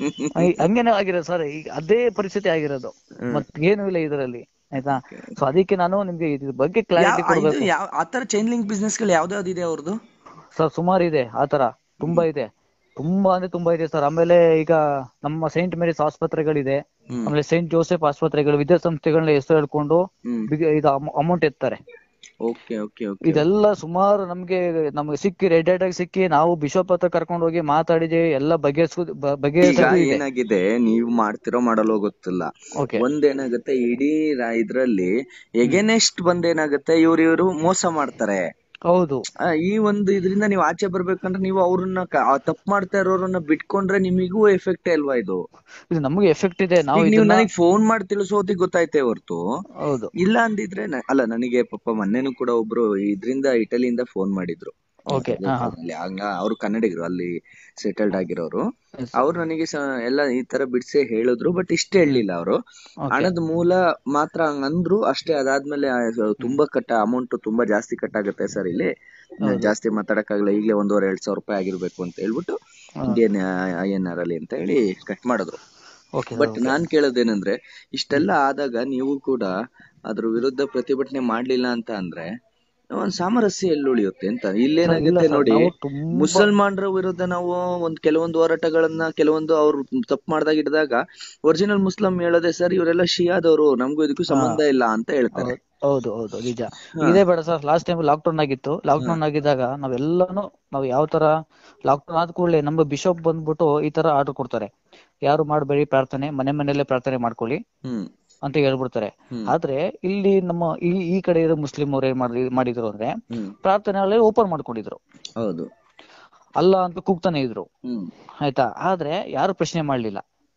ಐ- ಹಂಗೇನೆ ಆಗಿರೋದು ಸರ್ ಈಗ ಅದೇ ಪರಿಸ್ಥಿತಿ ಆಗಿರೋದು ಮತ್ ಏನು ಇಲ್ಲ ಇದರಲ್ಲಿ ಆಯ್ತಾ ಸೊ ಅದಕ್ಕೆ ನಾನು ನಿಮ್ಗೆ ಇದ್ರ ಬಗ್ಗೆ ಕ್ಲಾರಿಟಿ ಕೊಡ್ಬೇಕು ಯಾವ ಆತರ ಚೈನ್ ಲಿಂಕ್ ಬಿಸ್ನೆಸ್ ಗಳು ಯಾವ್ದಾವ್ದಿದೆ ಅವ್ರದ್ದು ಸರ್ ಸುಮಾರು ಇದೆ ಆತರ ತುಂಬಾ ಇದೆ ತುಂಬಾ ಅಂದ್ರೆ ತುಂಬಾ ಇದೆ ಸರ್ ಆಮೇಲೆ ಈಗ ನಮ್ಮ ಸೈಂಟ್ ಮೇರಿಸ್ ಆಸ್ಪತ್ರೆಗಳಿದೆ ಹ್ಮ್. ಆಮೇಲೆ ಸೈಂಟ್ ಜೋಸೆಫ್ ಆಸ್ಪತ್ರೆಗಳು ವಿದ್ಯಾಸಂಸ್ಥೆಗಳನ್ನ ಹೆಸರು ಹೇಳ್ಕೊಂಡು ಹ್ಮ್ ಬಿಗ- ಇದು ಅಮೌಂಟ್ ಎತ್ತಾರೆ ಓಕೆ ಓಕೆ ಓಕೆ ಇದೆಲ್ಲ ಸುಮಾರು ನಮ್ಗೆ ನಮ್ಗೆ ಸಿಕ್ಕಿ ರೆಡ್ ಆಗಿ ಸಿಕ್ಕಿ ನಾವು ಬಿಷಪ್ ಹತ್ರ ಕರ್ಕೊಂಡು ಹೋಗಿ ಮಾತಾಡಿದೀವಿ ಎಲ್ಲ ಬಗೆಹರಿಸು ಬ- ಈಗ ಬಗೆಹರಿಸೋದು ಇದೆ ಏನಾಗಿದೆ ನೀವು ಮಾಡ್ತಿರೋ ಮಾಡಲ್ಲೋ ಗೊತ್ತಿಲ್ಲ ಓಕೆ ಒಂದೇನಾಗುತ್ತೆ ಇಡೀ ರಾ- ಇದ್ರಲ್ಲಿ ಎಗೆನೆಸ್ಟ್ ಬಂದೇನಾಗುತ್ತೆ ಇವ್ರು ಇವ್ರು ಮೋಸ ಮಾಡ್ತಾರೆ ಹೌದು ಆ, ಈ ಒಂದು ಇದರಿಂದ ನೀವು ಆಚೆ ಬರ್ಬೇಕಂದ್ರೆ ನೀವು ಅವ್ರನ್ನ ತಪ್ಪು ಮಾಡ್ತಾ ಇರೋರನ್ನ ಬಿಟ್ಕೊಂಡ್ರೆ ನಿಮಿಗೂ ಎಫೆಕ್ಟ್ ಅಲ್ವಾ ಇದು ಇದು ನಮ್ಗೆ ಎಫೆಕ್ಟ್ ಇದೆ ನಾವು ಈಗ ನೀವು ಇದನ್ನ ನನಗೆ ಫೋನ್ ಮಾಡಿ ತಿಳಿಸೋದಿಕ್ ಗೊತ್ತಾಯ್ತೆ ಹೊರ್ತು ಹೌದು ಇಲ್ಲ ಅಂದಿದ್ರೆ ನ- ಅಲ್ಲ ನನಗೆ ಪಾಪ ಮೊನ್ನೆನೂ ಕೂಡ ಒಬ್ರು ಇದ್ರಿಂದ ಇಟಲಿಯಿಂದ ಫೋನ್ ಮಾಡಿದ್ರು ಓಕೆ ಹಾ ಹಾ ಅಲ್ಲಿ ಹಂಗ ಅವ್ರು ಕನ್ನಡಿಗರು ಅಲ್ಲಿ ಸೆಟಲ್ಡ್ ಆಗಿರೋರು Yes. ಅವ್ರು ನನಗೆ ಸ- ಎಲ್ಲ ಈ ತರ ಬಿಡ್ಸೆ ಹೇಳಿದ್ರು ಬಟ್ ಇಷ್ಟ ಹೇಳಲಿಲ್ಲ ಅವರು Okay. ಹಣದ ಮೂಲ ಮಾತ್ರ ಹಂಗ್ ಅಂದ್ರು ಅಷ್ಟೇ ಅದಾದ್ಮೇಲೆ ಆ, ಸ- ತುಂಬಾ ಕಟ್ಟ ಅಮೌಂಟ್ ತುಂಬಾ ಜಾಸ್ತಿ ಕಟ್ ಆಗುತ್ತೆ ಸರ್ ಇಲ್ಲಿ ನಾನ್ ಜಾಸ್ತಿ ಮಾತಾಡಕ್ಕಾಗಲ್ಲ ಈಗಲೇ ಒಂದೂವರೆ ಎರಡ್ ಸಾವಿರ ರೂಪಾಯಿ ಆಗಿರ್ಬೇಕು ಅಂತ ಹೇಳ್ಬಿಟ್ಟು ಇಂಡಿಯನ್ ಐ ಎನ್ ಆರ್ ಅಲ್ಲಿ ಅಂತ ಹೇಳಿ ಕಟ್ ಮಾಡಿದ್ರು ಓಕೆ ಬಟ್ ನಾನ್ ಕೇಳೋದೇನಂದ್ರೆ ಇಷ್ಟೆಲ್ಲ ಆದಾಗ ನೀವು ಕೂಡ ಅದ್ರ ವಿರುದ್ಧ ಪ್ರತಿಭಟನೆ ಮಾಡ್ಲಿಲ್ಲ ಅಂತ ಅಂದ್ರೆ ಒಂದ್ ಸಾಮರಸ್ಯ ಎಲ್ಲಿ ಉಳಿಯುತ್ತೆ ಅಂತ ಇಲ್ಲೇನಾಗುತ್ತೆ ನೋಡಿ ನಾವು ತುಂಬಾ ಮುಸಲ್ಮಾನರ ವಿರುದ್ಧ ನಾವು ಒಂದ್ ಕೆಲವೊಂದು ಹೋರಾಟಗಳನ್ನ ಕೆಲವೊಂದು ಅವ್ರು ತಪ್ಪು ಮಾಡ್ದಾಗ ಹಿಡಿದಾಗ ಒರಿಜಿನಲ್ ಮುಸ್ಲಿಂ ಹೇಳೋದೆ ಸರ್ ಇವರೆಲ್ಲ ಶಿಯಾದವರು ನಮಗೂ ಇದಕ್ಕೂ ಸಂಬಂಧ ಇಲ್ಲ ಅಂತ ಹೇಳ್ತಾರೆ ಹೌದು ಹೌದು ನಿಜ ಇದೇ ಬೇಡ sir last time lockdown ಆಗಿತ್ತು ಲಾಕ್ ಡೌನ್ ಆಗಿದ್ದಾಗ ನಾವೆಲ್ಲಾನು ನಾವು ಯಾವ ತರ ಲಾಕ್ ಡೌನ್ ಆದ ಕೂಡಲೇ ನಮ್ಮ ಬಿಷಪ್ ಬಂದ್ಬಿಟ್ಟು ಈ ತರ ಆರ್ಡರ್ ಕೊಡ್ತಾರೆ ಯಾರು ಮಾಡಬೇಡಿ ಪ್ರಾರ್ಥನೆ ಮನೆ ಮನೆಯಲ್ಲೇ ಪ್ರಾರ್ಥನೆ ಮಾಡ್ಕೊಳ್ಳಿ ಹ್ಮ್ ಅಂತ ಹೇಳ್ಬಿಡ್ತಾರೆ ಹ್ಮ್. ಆದ್ರೆ ಇಲ್ಲಿ ನಮ್ಮ ಈ ಈ ಕಡೆ ಇರೋ ಮುಸ್ಲಿಂ ಅವ್ರು ಏನ್ ಮಾಡಿ ಮಾಡಿದ್ರು ಅಂದ್ರೆ ಹ್ಮ್ ಪ್ರಾರ್ಥನೆ ಹಾಲ್ ಓಪನ್ ಮಾಡ್ಕೊಂಡಿದ್ರು ಹೌದು ಅಲ್ಲ ಅಂತ ಕೂಗ್ತಾನೆ ಇದ್ರು ಹ್ಮ್ ಆಯ್ತಾ ಆದ್ರೆ ಯಾರು ಪ್ರಶ್ನೆ ಮಾಡ್ಲಿಲ್ಲ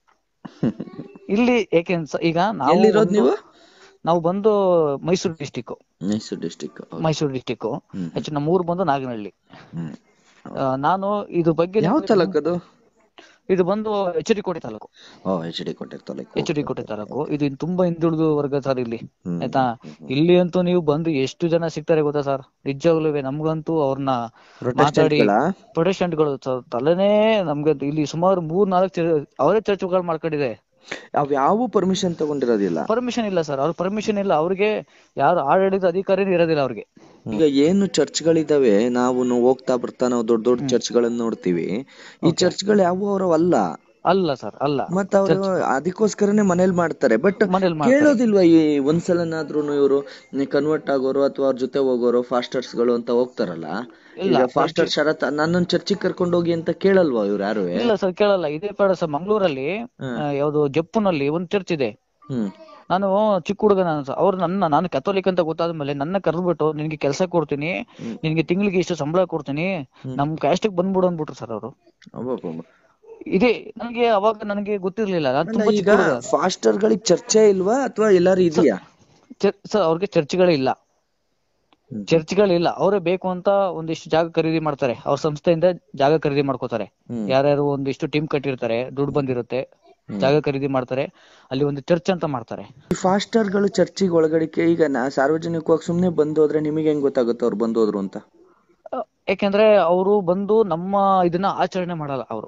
ಇಲ್ಲಿ ಏಕೆಂದ್ರೆ ಈಗ ನಾವು ಎಲ್ಲಿರೋದ್ ಒಂದು- ನೀವು ನಾವು ಬಂದು Mysuru district Mysuru district Mysuru district ಹ್ಮ್. ಆಕ್ಚುಲಿ ನಮ್ಮ ಊರು ಬಂದು ನಾಗನಹಳ್ಳಿ ಹ್ಮ್ ಆ, ನಾನು ಇದು ಬಗ್ಗೆ ಯಾವ ನಿಮ್ಗೆ- ತಾಲೂಕು ಅದು ಇದು ಬಂದು ಎಚ್ ಡಿ ಕೋಟೆ ತಾಲೂಕು ಓ ಎಚ್ ಡಿ ಕೋಟೆ ತಾಲೂಕು ಎಚ್ ಡಿ ಕೋಟೆ ತಾಲೂಕು ಇದು ಇನ್ ತುಂಬಾ ಹಿಂದುಳಿದ ವರ್ಗ ಸರ್ ಇಲ್ಲಿ ಹ್ಮ್. ಆಯ್ತಾ ಇಲ್ಲಿ ಅಂತೂ ನೀವು ಬಂದು ಎಷ್ಟು ಜನ ಸಿಗ್ತಾರೆ ಗೊತ್ತಾ ಸರ್ ನಿಜವಾಗ್ಲೂ ನಮ್ಗಂತೂ ಅವ್ರನ್ನ ಮಾತಾಡಿ ಪ್ರೊಟೆಸ್ಟೆಂಟ್ಗಳ? ಪ್ರೊಟೆಸ್ಟೆಂಟ್ ಗಳು ಸರ್ ತಲೆನೇ ನಮ್ಗೆ ಇಲ್ಲಿ ಸುಮಾರು ಮೂರ್ ನಾಲ್ಕು ಅವರೇ ಚರ್ಚ್ಗಳು ಮಾಡ್ಕೊಂಡಿದೆ ಅವ್ ಯಾವ ಪರ್ಮಿಷನ್ ತಗೊಂಡಿರೋದಿಲ್ಲ ಪರ್ಮಿಷನ್ ಇಲ್ಲ ಸರ್ ಅವ್ರ ಪರ್ಮಿಷನ್ ಇಲ್ಲ ಅವ್ರಿಗೆ ಯಾರು ಆಡಳಿತ ಅಧಿಕಾರಿನೇ ಇರೋದಿಲ್ಲ ಅವ್ರಿಗೆ ಈಗ ಏನು ಚರ್ಚ್ಗಳಿದಾವೆ ನಾವು ನು- ಹೋಗ್ತಾ ಬರ್ತಾ ನಾವು ದೊಡ್ಡ ದೊಡ್ಡ ಚರ್ಚ್ಗಳನ್ನ ನೋಡ್ತೀವಿ ಈ ಚರ್ಚ್ಗಳು ಯಾವ ಅವರವಲ್ಲ ಅಲ್ಲ ಸರ್ ಅಲ್ಲ ಮತ್ತ ಅವರು ಅದಕ್ಕೋಸ್ಕರನೇ ಮನೇಲಿ ಮಾಡ್ತಾರೆ ಬಟ್ ಮನೇಲಿ ಮಾಡ್ತಾರೆ. ಕೇಳೋದಿಲ್ವಾ ಈ ಒಂದ್ಸಲನಾದ್ರೂ ಇವರು ಕನ್ವರ್ಟ್ ಆಗೋರು ಅಥವಾ ಅವ್ರ ಜೊತೆ ಹೋಗೋರು ಫಾಸ್ಟರ್ಸ್ ಗಳು ಅಂತ ಹೋಗ್ತಾರಲ್ಲ ಈಗ ಫಾಸ್ಟರ್ ಶರತ್ ನನ್ನೊಂದ್ ಚರ್ಚಿಗೆ ಕರ್ಕೊಂಡು ಹೋಗಿ ಅಂತ ಕೇಳಲ್ವಾ ಇವ್ರು ಯಾರು ಇಲ್ಲ ಸರ್ ಕೇಳಲ್ಲ ಇದೇ ಬೇಡ ಸರ್ ಮಂಗಳೂರಲ್ಲಿ ಯಾವ್ದು ಜಪ್ಪುನಲ್ಲಿ ಒಂದು ಚರ್ಚ್ ಇದೆ ಹ್ಮ್ ನಾನು ಚಿಕ್ಕ ಹುಡುಗ ನಾನು ಸ- ಅವ್ರು ನನ್ನ ನಾನು ಕಥೋಲಿಕ್ ಅಂತ ಗೊತ್ತಾದ್ಮೇಲೆ ನನ್ನ ಕರೆದ್ಬಿಟ್ಟು ನಿನ್ಗೆ ಕೆಲಸ ಕೊಡ್ತೀನಿ ನಿನ್ಗೆ ತಿಂಗಳಿಗೆ ಇಷ್ಟು ಸಂಬಳ ಕೊಡ್ತೀನಿ ನಮ್ ಕ್ಯಾಸ್ಟಿಗೆ ಬಂದ್ಬಿಡು ಅಂದ್ಬಿಟ್ರು ಸರ್ ಅವರು ಅಬ್ಬಬ್ಬಬ್ಬ. ಇದೇ ನನಗೆ ಅವಾಗ ನನಗೆ ಗೊತ್ತಿರ್ಲಿಲ್ಲ ನಾನು ಅಲ್ಲ, ತುಂಬಾ ಈಗ ಚಿಕ್ಕ ಹುಡುಗ ಫಾಸ್ಟರ್ ಗಳಿಗೆ ಚರ್ಚೆ ಇಲ್ವಾ ಅಥವಾ ಎಲ್ಲಾರು ಇದೆಯಾ ಸರ್ ಅವ್ರಿಗೆ ಚರ್ಚ್ಗಳಿಲ್ಲ ಹ್ಮ್. ಚರ್ಚ್ಗಳಿಲ್ಲ ಅವರೇ ಬೇಕು ಅಂತ ಒಂದಿಷ್ಟು ಜಾಗ ಖರೀದಿ ಮಾಡ್ತಾರೆ ಅವ್ರ ಸಂಸ್ಥೆಯಿಂದ ಜಾಗ ಖರೀದಿ ಮಾಡ್ಕೋತಾರೆ ಹ್ಮ್. ಯಾರ್ಯಾರು ಒಂದಿಷ್ಟು ಟೀಮ್ ಕಟ್ಟಿರ್ತಾರೆ ದುಡ್ಡು ಬಂದಿರುತ್ತೆ ಜಾಗ ಖರೀದಿ ಮಾಡ್ತಾರೆ ಅಲ್ಲಿ ಒಂದು ಚರ್ಚ್ ಅಂತ ಮಾಡ್ತಾರೆ ಈ ಫಾಸ್ಟರ್ ಗಳು ಚರ್ಚಿಗೆ ಒಳಗಡಿಕೆ ಈಗ ನಾ ಸಾರ್ವಜನಿಕವಾಗಿ ಸುಮ್ನೆ ಬಂದು ಹೋದ್ರೆ ನಿಮಗೆ ಹೆಂಗ್ ಗೊತ್ತಾಗುತ್ತೆ ಅವ್ರು ಬಂದು ಹೋದ್ರು ಅಂತ ಅಹ್, ಯಾಕೆಂದ್ರೆ ಅವರು ಬಂದು ನಮ್ಮ ಇದನ್ನ ಆಚರಣೆ ಮಾಡಲ್ಲ ಅವರು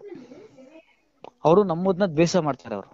ಅವರು ನಮ್ಮದನ್ನ ದ್ವೇಷ ಮಾಡ್ತಾರೆ ಅವರು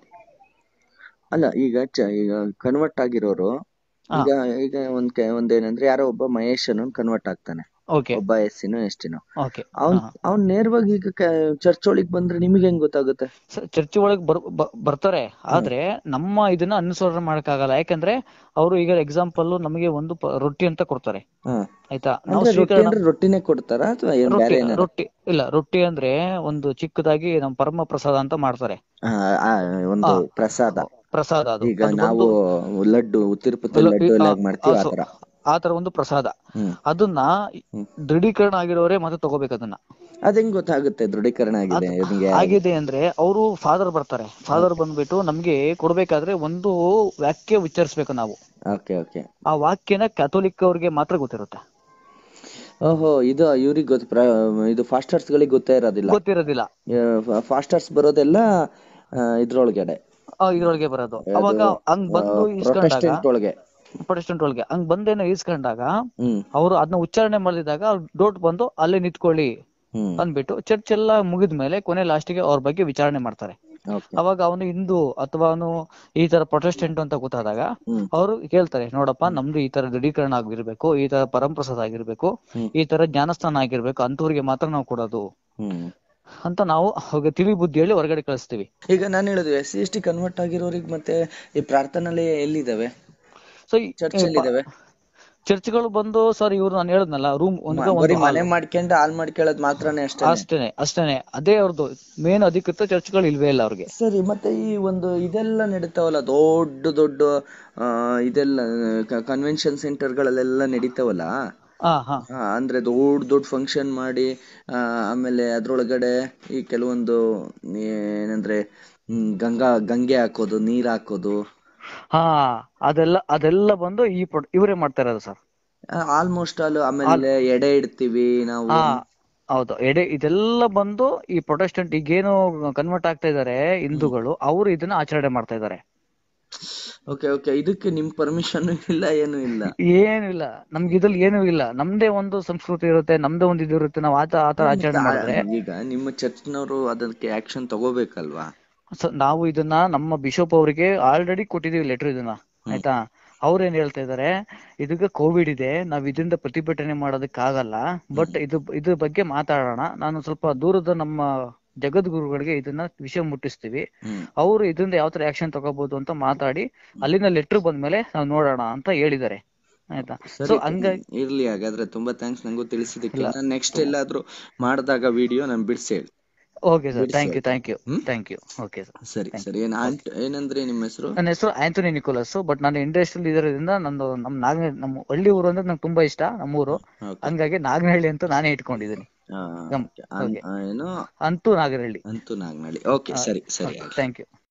ಅಲ್ಲ ಈಗ ಚ- ಈಗ ಕನ್ವರ್ಟ್ ಆಗಿರೋರು ಈಗ ಈಗ ಒಂದ್ ಕೆ- ಒಂದೇನಂದ್ರೆ ಯಾರೋ ಒಬ್ಬ ಮಹೇಶ್ ಅನ್ನೋನ್ ಕನ್ವರ್ಟ್ ಆಗ್ತಾನೆ ಓಕೆ ಒಬ್ಬ ಎಸ್ಸಿನೋ ಎಷ್ಟಿನೋ ಓಕೆ ಅವ್ನ್ ಅವ್ನ್ ನೇರವಾಗಿ ಈಗ ಚರ್ಚ್ ಒಳಗ್ ಬಂದ್ರೆ ನಿಮಗೆ ಹೆಂಗ್ ಗೊತ್ತಾಗುತ್ತೆ ಚರ್ಚ್ ಒಳಗ್ ಬರ್ ಬ- ಬರ್ತಾರೆ ಆದ್ರೆ ನಮ್ಮ ಇದನ್ನ ಅನುಸರಣೆ ಮಾಡಕ್ಕಾಗಲ್ಲ ಯಾಕಂದ್ರೆ ಅವರು ಈಗ ಎಕ್ಸಾಂಪಲ್ ನಮಗೆ ಒಂದು ಪ- ರೊಟ್ಟಿ ಅಂತ ಕೊಡ್ತಾರೆ ಹಾ ಆಯ್ತಾ ನಾವು ಅಂದ್ರೆ ರೊಟ್ಟಿ ಸ್ವೀಕರಣ ಅಂದ್ರೆ ರೊಟ್ಟಿನೇ ಕೊಡ್ತಾರಾ ಅಥವಾ ಏನ್ ರೊಟ್ಟಿ ಬೇರೆ ಏನಾರ ರೊಟ್ಟಿ ಇಲ್ಲ ರೊಟ್ಟಿ ಅಂದ್ರೆ ಒಂದು ಚಿಕ್ಕದಾಗಿ ನಮ್ಮ ಪರಮ ಪ್ರಸಾದ ಅಂತ ಮಾಡ್ತಾರೆ ಆ, ಆ, ಒಂದು ಪ್ರಸಾದ ಪ್ರಸಾದ ಅದು ಈಗ ಅದು ನಾವು ಲಡ್ಡು ತಿರುಪತಿ ಲಡ್ಡು ಎಲ್ಲ ಹೇಗ್ ಮಾಡ್ತೀವಿ ಆ ತರ ಆ ತರ ಒಂದು ಪ್ರಸಾದ ಹ್ಮ್ ಅದನ್ನ ದೃಢೀಕರಣ ಆಗಿರೋರೇ ಮತ್ತೆ ತಗೋಬೇಕು ಅದನ್ನ ಅದ್ ಹೆಂಗ್ ಗೊತ್ತಾಗುತ್ತೆ ದೃಢೀಕರಣ ಆಗಿದೆ ನಿಮ್ಗೆ ಆಗಿದೆ ಅಂದ್ರೆ ಅವರು ಫಾದರ್ ಬರ್ತಾರೆ ಫಾದರ್ ಬಂದ್ಬಿಟ್ಟು ನಮ್ಗೆ ಕೊಡ್ಬೇಕಾದ್ರೆ ಒಂದು ವಾಕ್ಯ ಉಚ್ಚರಿಸ್ಬೇಕು ನಾವು ಓಕೆ ಓಕೆ ಆ ವಾಕ್ಯನ ಕ್ಯಾಥೋಲಿಕ್ ಅವ್ರಿಗೆ ಮಾತ್ರ ಗೊತ್ತಿರುತ್ತೆ ಓಹೋ ಇದು ಇವ್ರಿಗೆ ಗೊತ್ತ ಪ್ರ- ಇದು ಫಾಸ್ಟರ್ಸ್ ಗಳಿಗೆ ಗೊತ್ತೇ ಇರೋದಿಲ್ಲ ಗೊತ್ತಿರೋದಿಲ್ಲ ಫಾಸ್ಟರ್ಸ್ ಬರೋದೆಲ್ಲ ಆ, ಇದ್ರೊಳಗಡೆ ಆ, ಇದ್ರೊಳಗೆ ಬರೋದು ಅವಾಗ ಹಂಗ್ ಬಂದು ಇಸ್ಕೊಂಡಾಗ ಪ್ರೊಟೆಸ್ಟೆಂಟ್ ಒಳಗೆ ಪ್ರೊಟೆಸ್ಟೆಂಟ್ ಒಳಗೆ ಹಂಗ್ ಬಂದೇನೋ ಇಸ್ಕೊಂಡಾಗ ಹ್ಮ್ ಅವರು ಅದನ್ನ ಉಚ್ಚಾರಣೆ ಮಾಡಿದಾಗ ಡೋಟ್ ಬಂದು ಅಲ್ಲೇ ನಿಂತ್ಕೊಳ್ಳಿ ಹ್ಮ್ ಅಂದ್ಬಿಟ್ಟು ಚರ್ಚ್ ಎಲ್ಲ ಮುಗಿದ್ಮೇಲೆ ಕೊನೆ ಲಾಸ್ಟಿಗೆ ಅವ್ರ ಬಗ್ಗೆ ವಿಚಾರಣೆ ಮಾಡ್ತಾರೆ ಓಕೆ ಅವಾಗ ಅವನು ಹಿಂದೂ ಅಥವಾ ಅವನು ಈ ತರ ಪ್ರೊಟೆಸ್ಟೆಂಟ್ ಅಂತ ಗೊತ್ತಾದಾಗ ಹ್ಮ್ ಅವರು ಕೇಳ್ತಾರೆ ನೋಡಪ್ಪ ನಮ್ದು ಈ ತರ ದೃಢೀಕರಣ ಆಗಿರ್ಬೇಕು ಈ ತರ ಪರಂಪ್ರಸಾದ ಆಗಿರ್ಬೇಕು ಹ್ಮ್. ಈ ತರ ಜ್ಞಾನಸ್ಥಾನ ಆಗಿರ್ಬೇಕು ಅಂತವ್ರಿಗೆ ಮಾತ್ರ ನಾವು ಕೊಡೋದು ಹ್ಮ್ ಅಂತ ನಾವು ಅವ್ರಿಗೆ ತಿಳಿ ಬುದ್ಧಿ ಹೇಳಿ ಹೊರಗಡೆ ಕಳಿಸ್ತೀವಿ ಈಗ ನಾನು ಹೇಳುದು S C S T convert ಆಗಿರೋರಿಗೆ ಮತ್ತೆ ಈ ಪ್ರಾರ್ಥನಾಲಯ ಎಲ್ಲಿದಾವೆ ಸೊ ಚರ್ಚ್ ಎಲ್ಲಿದಾವೆ ಚರ್ಚ್ಗಳು ಬಂದು ಸರ್ ಇವ್ರು ನಾನು ಹೇಳಿದ್ನಲ್ಲ ರೂಮ್ ಒಂದು ಬರೀ ಒಂದು ಮನೆ ಮಾಡ್ಕೊಂಡು ಹಾಲ್ ಮಾಡ್ಕೊಳ್ಳೋದ್ ಮಾತ್ರನೇ ಅಷ್ಟೇ ಅಷ್ಟೇನೆ ಅಷ್ಟೇನೆ ಅದೇ ಅವ್ರದ್ದು ಮೇನ್ ಅಧಿಕೃತ ಚರ್ಚ್ಗಳು ಇಲ್ವೇ ಇಲ್ಲ ಅವ್ರಿಗೆ ಸರಿ ಮತ್ತೆ ಈ ಒಂದು ಇದೆಲ್ಲ ನಡೀತಾವಲ್ಲ ದೊಡ್ಡ ದೊಡ್ಡ ಆ, ಇದೆಲ್ಲ ಕನ್ವೆನ್ಷನ್ ಸೆಂಟರ್ಗಳಲ್ಲೆಲ್ಲ ನಡೀತಾವಲ್ಲ ಹಾ ಹಾ ಆ, ಅಂದ್ರೆ ದೊಡ್ಡ ದೊಡ್ಡ ಫಂಕ್ಷನ್ ಮಾಡಿ ಆ, ಆಮೇಲೆ ಅದ್ರೊಳಗಡೆ ಈ ಕೆಲವೊಂದು ಏನಂದ್ರೆ ಹ್ಮ್, ಗಂಗಾ ಗಂಗೆ ಹಾಕೋದು ನೀರ್ ಹಾಕೋದು ಹಾ ಅದೆಲ್ಲ ಅದೆಲ್ಲ ಬಂದು ಈ ಪ್ರೊ- ಇವರೇ ಮಾಡ್ತಾ ಇರೋದು ಸರ್ ಆಲ್ಮೋಸ್ಟ್ ಆಲ್ ಆಮೇಲೆ ಎಡೆ ಇಡ್ತೀವಿ ನಾವು ಹಾ ಹೌದು ಎಡೆ ಇದೆಲ್ಲ ಬಂದು ಈ ಪ್ರೊಟೆಸ್ಟೆಂಟ್ ಈಗೇನು ಕನ್ವರ್ಟ್ ಆಗ್ತಾ ಇದಾರೆ ಹಿಂದೂಗಳು ಅವರು ಇದನ್ನ ಆಚರಣೆ ಮಾಡ್ತಾ ಇದಾರೆ ಓಕೆ ಓಕೆ ಇದಕ್ಕೆ ನಿಮ್ ಪರ್ಮಿಷನ್ ಇಲ್ಲ ಏನು ಇಲ್ಲ ಏನು ಇಲ್ಲ ನಮ್ಗೆ ಇದ್ರಲ್ಲಿ ಏನೂ ಇಲ್ಲ ನಮ್ದೇ ಒಂದು ಸಂಸ್ಕೃತಿ ಇರುತ್ತೆ ನಮ್ದೇ ಒಂದು ಇದು ಇರುತ್ತೆ ನಾವು ಆತ ಆತರ ಆಚರಣೆ ಮಾಡಿದ್ರೆ ಈಗ ನಿಮ್ಮ ಚರ್ಚ್ನವರು ಅದಕ್ಕೆ ಆಕ್ಷನ್ ತಗೋಬೇಕಲ್ವಾ ಸ- ನಾವು ಇದನ್ನ ನಮ್ಮ ಬಿಷಪ್ ಅವರಿಗೆ ಆಲ್ರೆಡಿ ಕೊಟ್ಟಿದೀವಿ ಲೆಟರ್ ಇದನ್ನ ಆಯ್ತಾ ಅವ್ರೇನ್ ಹೇಳ್ತಾ ಇದಾರೆ ಇದಕ್ಕೆ ಕೋವಿಡ್ ಇದೆ ನಾವ್ ಇದರಿಂದ ಪ್ರತಿಭಟನೆ ಮಾಡೋದಕ್ಕೆ ಆಗಲ್ಲ ಬಟ್ ಇದು ಇದ್ರ ಬಗ್ಗೆ ಮಾತಾಡೋಣ ನಾನು ಸ್ವಲ್ಪ ದೂರದ ನಮ್ಮ ಜಗದ್ಗುರುಗಳಿಗೆ ಇದನ್ನ ವಿಷಯ ಮುಟ್ಟಿಸ್ತೀವಿ ಹ್ಮ್ ಅವರು ಇದರಿಂದ ಯಾವ ತರ ಆಕ್ಷನ್ ತಗೋಬಹುದು ಅಂತ ಮಾತಾಡಿ ಅಲ್ಲಿಂದ ಲೆಟರ್ ಬಂದ್ಮೇಲೆ ನಾವು ನೋಡೋಣ ಅಂತ ಹೇಳಿದ್ದಾರೆ ಆಯ್ತಾ ಸೊ ಸರಿ ಹಂಗಾಗಿ ಇರ್ಲಿ ಹಾಗಾದ್ರೆ ತುಂಬಾ ಥ್ಯಾಂಕ್ಸ್ ನಂಗೂ ತಿಳಿಸಿದಕ್ಕೆ ನಾನು ನೆಕ್ಸ್ಟ್ ಎಲ್ಲಾದ್ರೂ ಮಾಡಿದಾಗ ವಿಡಿಯೋ ನಾನು ಬಿಡಿಸಿ ಹೇಳಿ okay sir thank you thank you thank you okay sir ಸರಿ ಸರಿ ಏನ್ ಆಂಟ್ ಏನಂದ್ರೆ ನಿಮ್ಮ ಹೆಸರು ನನ್ನ ಹೆಸರು ಆಂಥೋನಿ ನಿಕೋಲಸ್ ಬಟ್ ನಾನು ಇಂಡಸ್ಟ್ರಿಯಲ್ ಇದರಿಂದ ನಂದು ನಮ್ ನಾಗ ನಮ್ಮ ಹಳ್ಳಿ ಊರು ಅಂದ್ರೆ ನಂಗೆ ತುಂಬಾ ಇಷ್ಟ ನಮ್ಮೂರು Okay. ಹಂಗಾಗಿ ನಾಗನಹಳ್ಳಿ ಅಂತ ನಾನೇ ಇಟ್ಕೊಂಡಿದ್ದೀನಿ ಆ, ಗಮ್- okay. ಅನ್- okay. ಆ, ಏನು ಅಂತೂ ನಾಗನಹಳ್ಳಿ ಅಂತೂ ನಾಗ್ನಳ್ಳಿ ಓಕೆ ಸರಿ ಸರಿ ಥ್ಯಾಂಕ್ ಯು